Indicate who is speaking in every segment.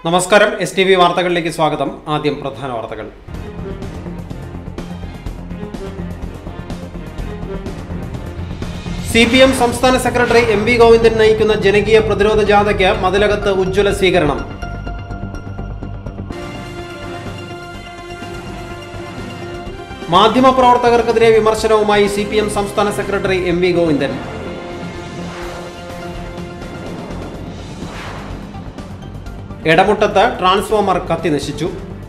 Speaker 1: നമസ്കാരം S T V വാർത്തകളിലേക്ക് സ്വാഗതം ആദ്യം പ്രധാന വാർത്തകൾ സി പി എം സംസ്ഥാന സെക്രട്ടറി എം വി ഗോവിന്ദൻ നയിക്കുന്ന ജനകീയ പ്രതിരോധ ജാഥയ്ക്ക് മതിലകത്ത് ഉജ്ജ്വല സ്വീകരണം മാധ്യമപ്രവർത്തകർക്കെതിരെ വിമർശനവുമായി സി പി എം സംസ്ഥാന സെക്രട്ടറി എം വി ഗോവിന്ദൻ ഇടമുട്ടത്ത് ട്രാൻസ്ഫോമർ കത്തി നശിച്ചു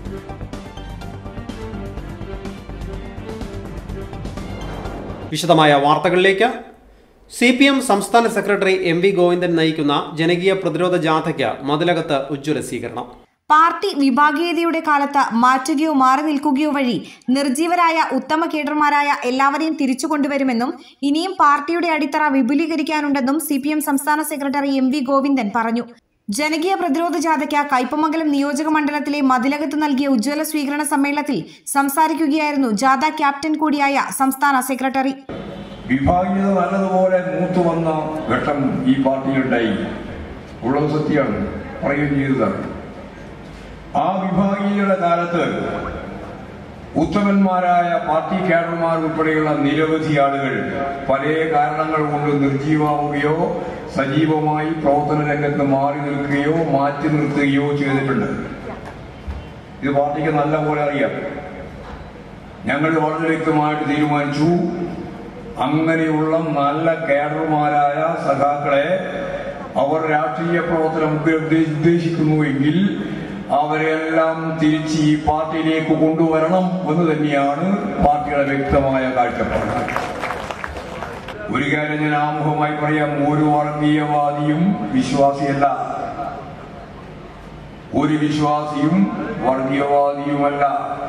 Speaker 1: വിശദമായ വാർത്തകളിലേക്ക് സി പി എം സംസ്ഥാന സെക്രട്ടറി എം വി ഗോവിന്ദൻ നയിക്കുന്ന ജനകീയ പ്രതിരോധ ജാഥയ്ക്ക് മതിലകത്ത് ഉജ്ജ്വല സ്വീകരണം
Speaker 2: പാർട്ടി വിഭാഗീയതയുടെ കാലത്ത് മാറ്റുകയോ മാറി നിൽക്കുകയോ വഴി നിർജീവരായ ഉത്തമ കേഡർമാരായ എല്ലാവരെയും തിരിച്ചു കൊണ്ടുവരുമെന്നും ഇനിയും പാർട്ടിയുടെ അടിത്തറ വിപുലീകരിക്കാനുണ്ടെന്നും സി പി എം സംസ്ഥാന സെക്രട്ടറി എം വി ഗോവിന്ദൻ പറഞ്ഞു ജനകീയ പ്രതിരോധ ജാഥയ്ക്ക് കയ്പമംഗലം നിയോജക മണ്ഡലത്തിലെ മതിലകത്ത് നൽകിയ ഉജ്ജ്വല സ്വീകരണ സമ്മേളനത്തിൽ സംസാരിക്കുകയായിരുന്നു ജാഥ ക്യാപ്റ്റൻ കൂടിയായ സംസ്ഥാന സെക്രട്ടറി
Speaker 3: വിഭാഗീയത നല്ലതുപോലെ മൂത്തു വന്ന ഘട്ടം ഈ പാർട്ടിയിലുണ്ടായി ഉള്ളത് സത്യമാണ് പറയുകയും ചെയ്തതാണ് ആ വിഭാഗീയതയുടെ കാലത്ത് ഉത്തമന്മാരായ പാർട്ടി ക്യാഡർമാർ ഉൾപ്പെടെയുള്ള നിരവധി ആളുകൾ പല കാരണങ്ങൾ കൊണ്ട് നിർജീവാവുകയോ സജീവമായി പ്രവർത്തന രംഗത്ത് മാറി നിൽക്കുകയോ മാറ്റി നിർത്തുകയോ ചെയ്തിട്ടുണ്ട് ഇത് പാർട്ടിക്ക് നല്ലപോലെ അറിയാം ഞങ്ങൾ വളരെ വ്യക്തമായിട്ട് തീരുമാനിച്ചു അങ്ങനെയുള്ള നല്ല കേഡർമാരായ സഖാക്കളെ അവർ രാഷ്ട്രീയ പ്രവർത്തനം ഉദ്ദേ- ഉദ്ദേശിക്കുന്നുവെങ്കിൽ അവരെല്ലാം തിരിച്ച് ഈ പാർട്ടിയിലേക്ക് കൊണ്ടുവരണം എന്ന് തന്നെയാണ് പാർട്ടിയുടെ വ്യക്തമായ കാഴ്ചപ്പാട് ഒരു കാര്യം ഞാൻ ആമുഖമായി പറയാം ഒരു വർഗീയവാദിയും വിശ്വാസിയല്ല ഒരു വിശ്വാസിയും വർഗീയവാദിയുമല്ല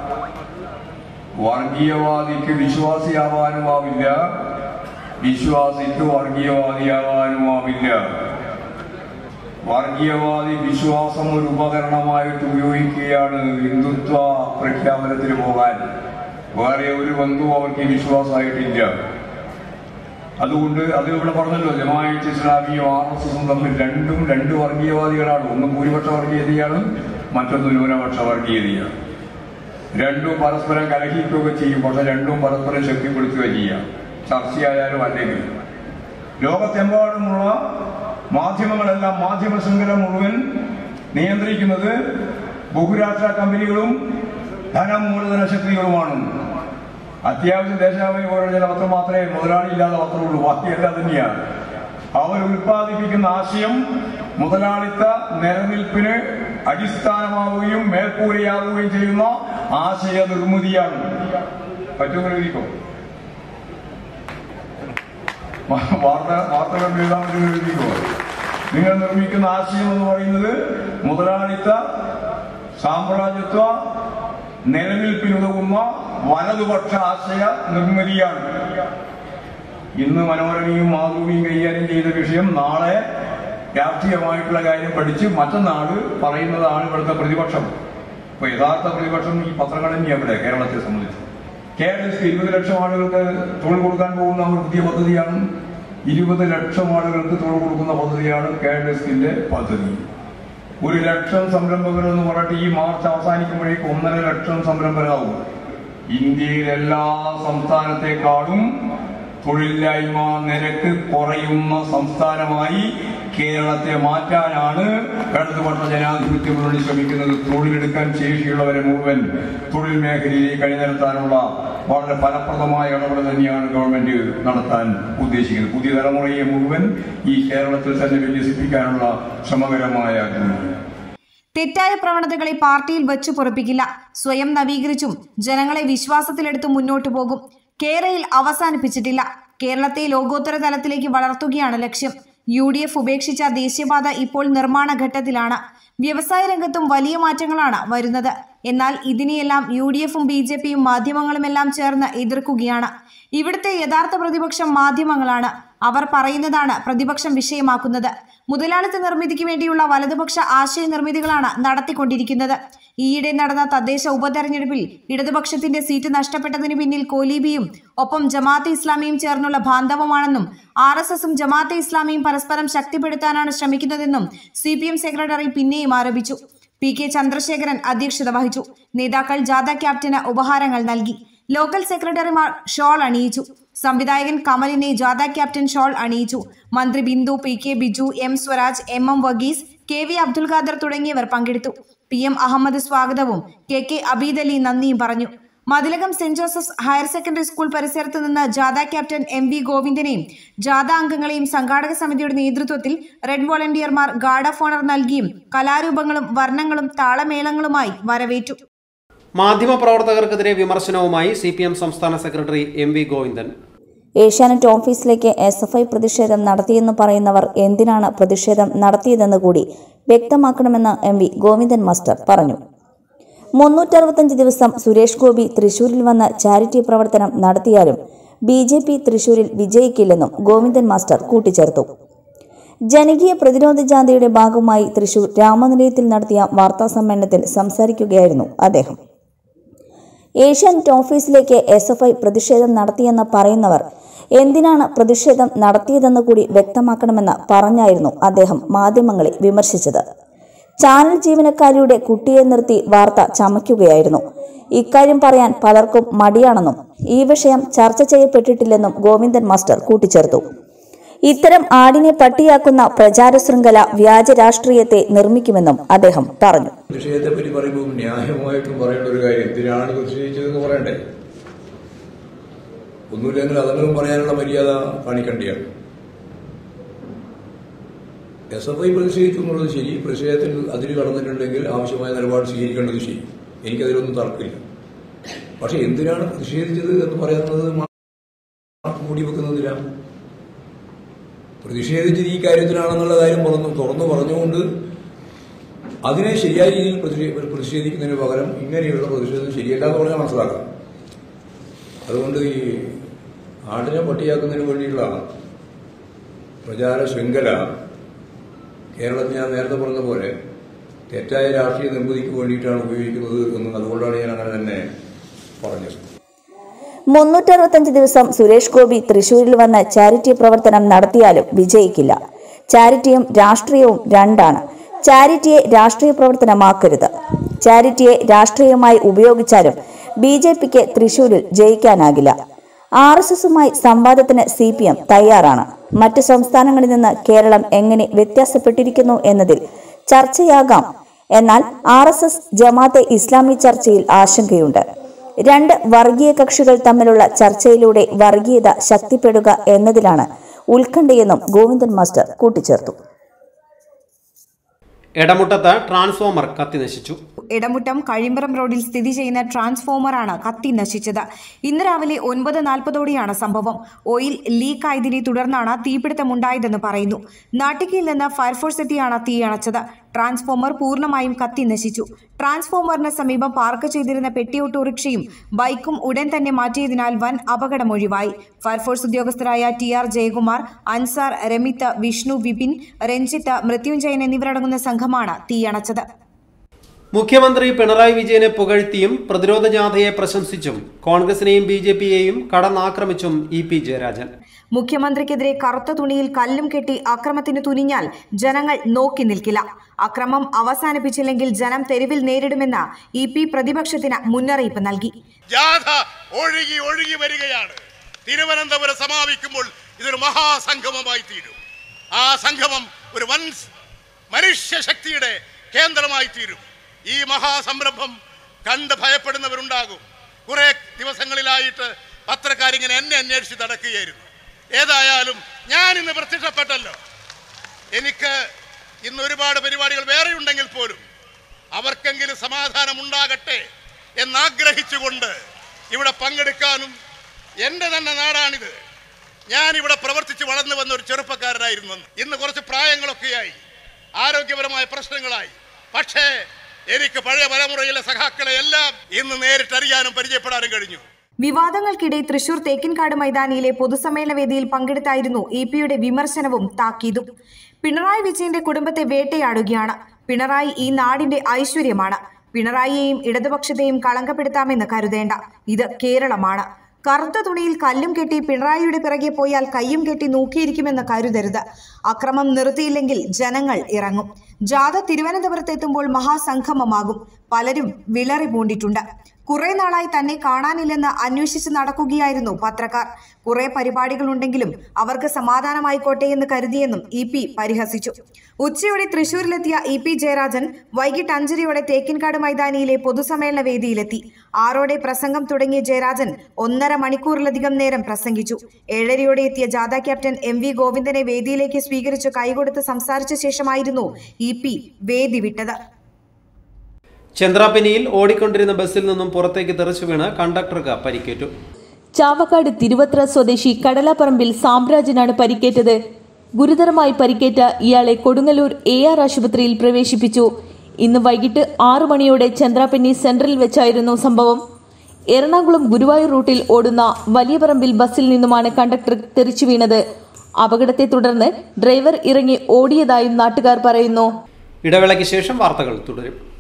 Speaker 3: വർഗീയവാദിക്ക് വിശ്വാസിയാവാനുമാവില്ല വിശ്വാസിക്ക് വർഗീയവാദിയാവാനുമാവില്ല വർഗീയവാദി വിശ്വാസം ഒരു ഉപകരണമായിട്ട് ഉപയോഗിക്കുകയാണ് ഹിന്ദുത്വ പ്രഖ്യാപനത്തിന് പോകാൻ വേറെ ഒരു ബന്ധുവും അവർക്ക് ഈ വിശ്വാസമായിട്ടില്ല അതുകൊണ്ട് അത് ഇവിടെ പറഞ്ഞല്ലോ ജമാഅത്ത് ഇസ്ലാമിയും ആർ എസ് എസും തമ്മിൽ രണ്ടും രണ്ട് വർഗീയവാദികളാണ് ഒന്ന് ഭൂരിപക്ഷ വർഗീയതയാണ് മറ്റൊന്ന് ന്യൂനപക്ഷ വർഗീയതയാണ് രണ്ടും പരസ്പരം കലഹിക്കുകയൊക്കെ ചെയ്യും പക്ഷെ രണ്ടും പരസ്പരം ശക്തിപ്പെടുത്തുക ചെയ്യാം ചർച്ചയായാലും അല്ലെങ്കിൽ ലോകത്തെമ്പാടുമുള്ള മാധ്യമങ്ങളെല്ലാം മാധ്യമ ശൃംഖല മുഴുവൻ നിയന്ത്രിക്കുന്നത് ബഹുരാഷ്ട്ര കമ്പനികളും ധനമൂലധന ശക്തികളുമാണ് അത്യാവശ്യം ദേശാഭിമാനി പോലുള്ള ചില പത്രം മാത്രമേ മുതലാളി ഇല്ലാത്ത പത്രമുള്ളൂ ബാക്കിയെല്ലാം തന്നെയാണ് അവർ ഉൽപ്പാദിപ്പിക്കുന്ന ആശയം മുതലാളിത്ത നിലനിൽപ്പിന് അടിസ്ഥാനമാവുകയും മേൽക്കൂരയാവുകയും ചെയ്യുന്ന ആശയ നിർമ്മിതിയാണ് പറ്റുമെന്ന് എഴുതിക്കോ വാർത്ത വാർത്തകൾ എഴുതാൻ പറ്റുമെന്ന് എഴുതിക്കോ നിങ്ങൾ നിർമ്മിക്കുന്ന ആശയം എന്ന് പറയുന്നത് മുതലാളിത്ത സാമ്രാജ്യത്വ നിലനിൽപ്പിനുതകുന്ന വലതുപക്ഷ ആശയ നിർമ്മിതിയാണ് ഇന്ന് മനോരമയും മാതൃഭൂമിയും കൈകാര്യം ചെയ്ത വിഷയം നാളെ രാഷ്ട്രീയമായിട്ടുള്ള കാര്യം പഠിച്ച് മറ്റന്നാള് പറയുന്നതാണ് ഇവിടുത്തെ പ്രതിപക്ഷം ഇപ്പൊ യഥാർത്ഥ പ്രതിപക്ഷം ഈ പത്രങ്ങൾ തന്നെയാണ് ഇവിടെ കേരളത്തെ സംബന്ധിച്ച് കേരളത്തിൽ ഇരുപത് ലക്ഷം ആളുകൾക്ക് തൊഴിൽ കൊടുക്കാൻ പോകുന്ന ഒരു പുതിയ പദ്ധതിയാണ് ഇരുപത് ലക്ഷം ആളുകൾക്ക് തൊഴിൽ കൊടുക്കുന്ന പദ്ധതിയാണ് കേരളത്തിന്റെ പദ്ധതി ഒരു ലക്ഷം സംരംഭകർ എന്ന് പറഞ്ഞിട്ട് ഈ മാർച്ച് അവസാനിക്കുമ്പോഴേക്കും ഒന്നര ലക്ഷം സംരംഭരാകും ഇന്ത്യയിൽ എല്ലാ സംസ്ഥാനത്തെക്കാളും തൊഴിലില്ലായ്മ നിരക്ക് കുറയുന്ന സംസ്ഥാനമായി കേരളത്തെ മാറ്റാനാണ് ഇടതുപക്ഷ ജനാധിപത്യ മുന്നണി ശ്രമിക്കുന്നത് തൊഴിലെടുക്കാൻ ശേഷിയുള്ളവരെ മുഴുവൻ തൊഴിൽ മേഖലയിലേക്ക് അണിനിരത്താനുള്ള വളരെ ഫലപ്രദമായ ഇടപെടൽ തന്നെയാണ് ഗവൺമെന്റ് നടത്താൻ ഉദ്ദേശിക്കുന്നത് പുതിയ തലമുറയെ മുഴുവൻ ഈ കേരളത്തിൽ തന്നെ വിന്യസിപ്പിക്കാനുള്ള ശ്രമകരമായ ജോലി
Speaker 2: തെറ്റായ പ്രവണതകളെ പാർട്ടിയിൽ വച്ചു പൊറപ്പിക്കില്ല സ്വയം നവീകരിച്ചും ജനങ്ങളെ വിശ്വാസത്തിലെടുത്ത് മുന്നോട്ടു പോകും കേരയിൽ അവസാനിപ്പിച്ചിട്ടില്ല കേരളത്തെ ലോകോത്തര തലത്തിലേക്ക് വളർത്തുകയാണ് ലക്ഷ്യം യു ഡി എഫ് ഉപേക്ഷിച്ച ദേശീയപാത ഇപ്പോൾ നിർമ്മാണ ഘട്ടത്തിലാണ് വ്യവസായ രംഗത്തും വലിയ മാറ്റങ്ങളാണ് വരുന്നത് എന്നാൽ ഇതിനെയെല്ലാം യു ഡി എഫും ബി ജെ പിയും മാധ്യമങ്ങളുമെല്ലാം ചേർന്ന് എതിർക്കുകയാണ് ഇവിടുത്തെ യഥാർത്ഥ പ്രതിപക്ഷം മാധ്യമങ്ങളാണ് അവർ പറയുന്നതാണ് പ്രതിപക്ഷം വിഷയമാക്കുന്നത് മുതലാളിത്ത നിർമ്മിതിക്ക് വേണ്ടിയുള്ള വലതുപക്ഷ ആശയ നിർമ്മിതികളാണ് നടത്തിക്കൊണ്ടിരിക്കുന്നത് ഈയിടെ നടന്ന തദ്ദേശ ഉപതെരഞ്ഞെടുപ്പിൽ ഇടതുപക്ഷത്തിന്റെ സീറ്റ് നഷ്ടപ്പെട്ടതിന് പിന്നിൽ കോലീബിയും ഒപ്പം ജമാഅത്തെ ഇസ്ലാമിയും ചേർന്നുള്ള ബാന്ധവമാണെന്നും ആർ എസ് എസും ജമാഅത്തെ ഇസ്ലാമിയും പരസ്പരം ശക്തിപ്പെടുത്താനാണ് ശ്രമിക്കുന്നതെന്നും സി പി എം സെക്രട്ടറി പിന്നെയും ആരോപിച്ചു പി കെ ചന്ദ്രശേഖരൻ അധ്യക്ഷത വഹിച്ചു നേതാക്കൾ ജാഥ ക്യാപ്റ്റന് ഉപഹാരങ്ങൾ നൽകി ലോക്കൽ സെക്രട്ടറിമാർ ഷോൾ അണിയിച്ചു സംവിധായകൻ കമലിനെ ജാഥ ക്യാപ്റ്റൻ ഷോൾ അണിയിച്ചു മന്ത്രി Bindu P K Biju M Swaraj M M Varghese K V Abdul Khader തുടങ്ങിയവർ പങ്കെടുത്തു പി എം അഹമ്മദ് സ്വാഗതവും കെ കെ അബീദ് അലി നന്ദിയും പറഞ്ഞു Mathilakam saint Joseph's higher secondary school പരിസരത്ത് നിന്ന് ജാഥ ക്യാപ്റ്റൻ എം വി ഗോവിന്ദനെയും ജാഥ അംഗങ്ങളെയും സംഘാടക സമിതിയുടെ നേതൃത്വത്തിൽ റെഡ് വോളണ്ടിയർമാർ ഗാർഡ് ഓഫ് ഓണർ നൽകിയും കലാരൂപങ്ങളും വർണ്ണങ്ങളും താളമേളങ്ങളുമായി വരവേറ്റു
Speaker 1: മാധ്യമപ്രവർത്തകർക്കെതിരെ വിമർശനവുമായി സി പി എം സംസ്ഥാന secretary M V Govindan
Speaker 4: Asianet ഓഫീസിലേക്ക് എസ് എഫ് ഐ പ്രതിഷേധം നടത്തിയെന്ന് പറയുന്നവർ എന്തിനാണ് പ്രതിഷേധം നടത്തിയതെന്ന് കൂടി വ്യക്തമാക്കണമെന്ന് എം വി ഗോവിന്ദൻ മാസ്റ്റർ പറഞ്ഞു മുന്നൂറ്ററുപത്തഞ്ച് ദിവസം സുരേഷ് ഗോപി തൃശൂരിൽ വന്ന് ചാരിറ്റി പ്രവർത്തനം നടത്തിയാലും ബി ജെ പി തൃശൂരിൽ വിജയിക്കില്ലെന്നും ഗോവിന്ദൻ മാസ്റ്റർ കൂട്ടിച്ചേർത്തു ജനകീയ പ്രതിരോധ ജാഥയുടെ ഭാഗമായി തൃശൂർ രാമനിലയത്തിൽ നടത്തിയ വാർത്താസമ്മേളനത്തിൽ സംസാരിക്കുകയായിരുന്നു അദ്ദേഹം ഏഷ്യാനെറ്റ് ഓഫീസിലേക്ക് എസ് എഫ് ഐ പ്രതിഷേധം നടത്തിയെന്ന് പറയുന്നവർ എന്തിനാണ് പ്രതിഷേധം നടത്തിയതെന്ന് കൂടി വ്യക്തമാക്കണമെന്ന് പറഞ്ഞായിരുന്നു അദ്ദേഹം മാധ്യമങ്ങളെ വിമർശിച്ചത് ചാനൽ ജീവനക്കാരിയുടെ കുട്ടിയെ നിർത്തി വാർത്ത ചമയ്ക്കുകയായിരുന്നു ഇക്കാര്യം പറയാൻ പലർക്കും മടിയാണെന്നും ഈ വിഷയം ചർച്ച ചെയ്യപ്പെട്ടിട്ടില്ലെന്നും ഗോവിന്ദൻ മാസ്റ്റർ കൂട്ടിച്ചേർത്തു ഇത്തരം ആടിനെ പട്ടിയാക്കുന്ന പ്രചാര ശൃംഖല വ്യാജ രാഷ്ട്രീയത്തെ നിർമ്മിക്കുമെന്നും അദ്ദേഹം പറഞ്ഞു
Speaker 3: വിഷയത്തെ പറ്റി പറയുമ്പോൾ ന്യായമായിട്ടും പറയേണ്ട ഒരു കാര്യം എന്തിനാണ് പ്രതിഷേധിച്ചതെന്ന് പറയണ്ടേ ഒന്നുമില്ലെങ്കിൽ അതെങ്കിലും പറയാനുള്ള മര്യാദ കാണിക്കേണ്ടിയാണ് എസ് എഫ് ഐ പ്രതിഷേധിച്ചു എന്നുള്ളത് ശരി പ്രതിഷേധത്തിൽ അതിര് കടന്നിട്ടുണ്ടെങ്കിൽ ആവശ്യമായ നിലപാട് സ്വീകരിക്കേണ്ടത് ശരി എനിക്കതിലൊന്നും തർക്കമില്ല പക്ഷെ എന്തിനാണ് പ്രതിഷേധിച്ചത് എന്ന് പറയുന്നത് മൂടി വെക്കുന്നതില്ല പ്രതിഷേധിച്ചത് ഈ കാര്യത്തിലാണെന്നുള്ള കാര്യം തുറന്നു തുറന്നു പറഞ്ഞുകൊണ്ട് അതിനെ ശരിയായ രീതിയിൽ പ്രതിഷേ- പ്രതിഷേധിക്കുന്നതിന് പകരം ഇങ്ങനെയുള്ള പ്രതിഷേധം ശരിയല്ല എന്ന് പറഞ്ഞാൽ മനസ്സിലാക്കാം അതുകൊണ്ട് ഈ ആടിനെ പട്ടിയാക്കുന്നതിന് വേണ്ടിയുള്ള പ്രചാര ശൃംഖല കേരളത്തിൽ ഞാൻ നേരത്തെ പറഞ്ഞ പോലെ തെറ്റായ രാഷ്ട്രീയ നിർമ്മിതിക്ക് വേണ്ടിയിട്ടാണ് ഉപയോഗിക്കുന്നത് എന്ന് അതുകൊണ്ടാണ് ഞാൻ അങ്ങനെ തന്നെ പറഞ്ഞത്
Speaker 4: മുന്നൂറ്ററുപത്തഞ്ച് ദിവസം സുരേഷ് ഗോപി തൃശൂരിൽ വന്ന് ചാരിറ്റി പ്രവർത്തനം നടത്തിയാലും വിജയിക്കില്ല ചാരിറ്റിയും രാഷ്ട്രീയവും രണ്ടാണ് ചാരിറ്റിയെ രാഷ്ട്രീയ പ്രവർത്തനമാക്കരുത് ചാരിറ്റിയെ രാഷ്ട്രീയമായി ഉപയോഗിച്ചാലും ബി ജെ പിക്ക് തൃശൂരിൽ ജയിക്കാനാകില്ല ആർ എസ് എസുമായി സംവാദത്തിന് സി പി എം തയ്യാറാണ് മറ്റ് സംസ്ഥാനങ്ങളിൽ നിന്ന് കേരളം എങ്ങനെ വ്യത്യാസപ്പെട്ടിരിക്കുന്നു എന്നതിൽ ചർച്ചയാകാം എന്നാൽ R S S Jamaat Islami ചർച്ചയിൽ ആശങ്കയുണ്ട് രണ്ട് വർഗീയ കക്ഷികൾ തമ്മിലുള്ള ചർച്ചയിലൂടെ വർഗീയത ശക്തിപ്പെടുക എന്നതിലാണ് ഉത്കണ്ഠയെന്നും ഗോവിന്ദൻ മാസ്റ്റർ കൂട്ടിച്ചേർത്തു
Speaker 1: എടമുട്ടത്ത് ട്രാൻസ്ഫോമർ കത്തിനശിച്ചു
Speaker 2: ഇടമുട്ടം കഴിമ്പ്രം റോഡിൽ സ്ഥിതി ചെയ്യുന്ന ട്രാൻസ്ഫോമറാണ് കത്തി നശിച്ചത് ഇന്ന് രാവിലെ ഒൻപത് നാൽപ്പതോടെയാണ് സംഭവം ഓയിൽ ലീക്ക് ആയതിനെ തുടർന്നാണ് തീപിടുത്തമുണ്ടായതെന്ന് പറയുന്നു നാട്ടികയിൽ നിന്ന് ഫയർഫോഴ്സ് എത്തിയാണ് തീ അണച്ചത് ട്രാൻസ്ഫോമർ പൂർണ്ണമായും കത്തി നശിച്ചു ട്രാൻസ്ഫോമറിന് സമീപം പാർക്ക് ചെയ്തിരുന്ന പെട്ടി ഓട്ടോറിക്ഷയും ബൈക്കും ഉടൻ തന്നെ മാറ്റിയതിനാൽ വൻ അപകടം ഒഴിവായി ഫയർഫോഴ്സ് ഉദ്യോഗസ്ഥരായ ടി ആർ ജയകുമാർ അൻസാർ രമിത്ത് വിഷ്ണു വിപിൻ രഞ്ജിത്ത് മൃത്യുഞ്ജയൻ എന്നിവരടങ്ങുന്ന സംഘമാണ് തീയണച്ചത്
Speaker 1: മുഖ്യമന്ത്രി പിണറായി വിജയനെ പുകഴ്ത്തിയും പ്രതിരോധ ജാഥയെ പ്രശംസിച്ചും കോൺഗ്രസിനെയും ബി ജെ പിയെയും കടന്നാക്രമിച്ചും ഇ പി ജയരാജൻ
Speaker 2: മുഖ്യമന്ത്രിക്കെതിരെ കറുത്ത തുണിയിൽ കല്ലും കെട്ടി അക്രമത്തിന് തുനിഞ്ഞാൽ ജനങ്ങൾ നോക്കി നിൽക്കില്ല അക്രമം അവസാനിപ്പിച്ചില്ലെങ്കിൽ ജനം തെരുവിൽ നേരിടുമെന്ന് ഇ പി പ്രതിപക്ഷത്തിന് മുന്നറിയിപ്പ് നൽകി
Speaker 5: ജാഥ ഒഴുകി ഒഴുകി വരികയാണ് തിരുവനന്തപുരം സമാപിക്കുമ്പോൾ ഇതൊരു മഹാസംഗമമായി തീരും ആ സംഗമം ഒരു വൻ മനുഷ്യശക്തിയുടെ കേന്ദ്രമായി തീരും ഈ മഹാസംരംഭം കണ്ട് ഭയപ്പെടുന്നവരുണ്ടാകും കുറെ ദിവസങ്ങളിലായിട്ട് പത്രക്കാരിങ്ങനെ എന്നെ അന്വേഷിച്ച് നടക്കുകയായിരുന്നു ഏതായാലും ഞാൻ ഇന്ന് പ്രത്യക്ഷപ്പെട്ടല്ലോ എനിക്ക് ഇന്ന് ഒരുപാട് പരിപാടികൾ വേറെ ഉണ്ടെങ്കിൽ പോലും അവർക്കെങ്കിലും സമാധാനം ഉണ്ടാകട്ടെ എന്നാഗ്രഹിച്ചുകൊണ്ട് ഇവിടെ പങ്കെടുക്കാനും എൻ്റെ തന്നെ നാടാണിത് ഞാൻ ഇവിടെ പ്രവർത്തിച്ച് വളർന്നു വന്ന ഒരു ചെറുപ്പക്കാരനായിരുന്നു അന്ന്. ഇന്ന് കുറച്ച് പ്രായങ്ങളൊക്കെയായി ആരോഗ്യപരമായ പ്രശ്നങ്ങളായി പക്ഷേ എനിക്ക് പഴയ തലമുറയിലെ സഖാക്കളെ എല്ലാം ഇന്ന് നേരിട്ടറിയാനും പരിചയപ്പെടാനും കഴിഞ്ഞു
Speaker 2: വിവാദങ്ങൾക്കിടെ തൃശൂർ തേക്കിൻകാട് മൈതാനിയിലെ പൊതുസമ്മേളന വേദിയിൽ പങ്കെടുത്തായിരുന്നു ഇ പിയുടെ വിമർശനവും താക്കീതും പിണറായി വിജയന്റെ കുടുംബത്തെ വേട്ടയാടുകയാണ് പിണറായി ഈ നാടിന്റെ ഐശ്വര്യമാണ് പിണറായിയെയും ഇടതുപക്ഷത്തെയും കളങ്കപ്പെടുത്താമെന്ന് കരുതേണ്ട ഇത് കേരളമാണ് കറുത്ത തുണിയിൽ കല്ലും കെട്ടി പിണറായിയുടെ പിറകെ പോയാൽ കയ്യും കെട്ടി നോക്കിയിരിക്കുമെന്ന് കരുതരുത് അക്രമം നിർത്തിയില്ലെങ്കിൽ ജനങ്ങൾ ഇറങ്ങും ജാഥ തിരുവനന്തപുരത്ത് എത്തുമ്പോൾ മഹാസംഗമമാകും പലരും വിളറി പൂണ്ടിട്ടുണ്ട് കുറെ നാളായി തന്നെ കാണാനില്ലെന്ന് അന്വേഷിച്ച് നടക്കുകയായിരുന്നു പത്രക്കാർ കുറെ പരിപാടികളുണ്ടെങ്കിലും അവർക്ക് സമാധാനമായിക്കോട്ടെ എന്ന് കരുതിയെന്നും ഇ പി പരിഹസിച്ചു ഉച്ചയോടെ തൃശൂരിലെത്തിയ ഇ പി ജയരാജൻ വൈകിട്ട് അഞ്ചരയോടെ തേക്കിൻകാട് മൈതാനിയിലെ പൊതുസമ്മേളന വേദിയിലെത്തി ആറോടെ പ്രസംഗം തുടങ്ങിയ ജയരാജൻ ഒന്നര മണിക്കൂറിലധികം നേരം പ്രസംഗിച്ചു ഏഴരയോടെ എത്തിയ ജാഥ ക്യാപ്റ്റൻ എം വി ഗോവിന്ദനെ വേദിയിലേക്ക് സ്വീകരിച്ച് കൈകൊടുത്ത് സംസാരിച്ച ശേഷമായിരുന്നു ഇ പി വേദി വിട്ടത്
Speaker 1: ചന്ദ്രാപിനിയിൽ ഓടിക്കൊണ്ടിരുന്ന ബസ്സിൽ നിന്നും പുറത്തേക്ക് തെറിച്ചു വീണ് കണ്ടക്ടർക്ക് പരിക്കേറ്റു
Speaker 6: ചാവക്കാട് തിരുവത്ര സ്വദേശി കടലാപ്പറമ്പിൽ സാമ്രാജ്യനാണ് പരിക്കേറ്റത് ഗുരുതരമായി പരിക്കേറ്റ ഇയാളെ കൊടുങ്ങല്ലൂർ എ ആർ ആശുപത്രിയിൽ പ്രവേശിപ്പിച്ചു ഇന്ന് വൈകിട്ട് ആറു മണിയോടെ ചന്ദ്രാപെന്നി സെന്ററിൽ വെച്ചായിരുന്നു സംഭവം എറണാകുളം ഗുരുവായൂർ റൂട്ടിൽ ഓടുന്ന വലിയ പറമ്പിൽ ബസ്സിൽ നിന്നുമാണ് കണ്ടക്ടർ തെറിച്ചു വീണത് അപകടത്തെ തുടർന്ന് ഡ്രൈവർ ഇറങ്ങി ഓടിയതായും നാട്ടുകാർ പറയുന്നു
Speaker 1: ഇടവേളയ്ക്ക് ശേഷം വാർത്തകൾ തുടരും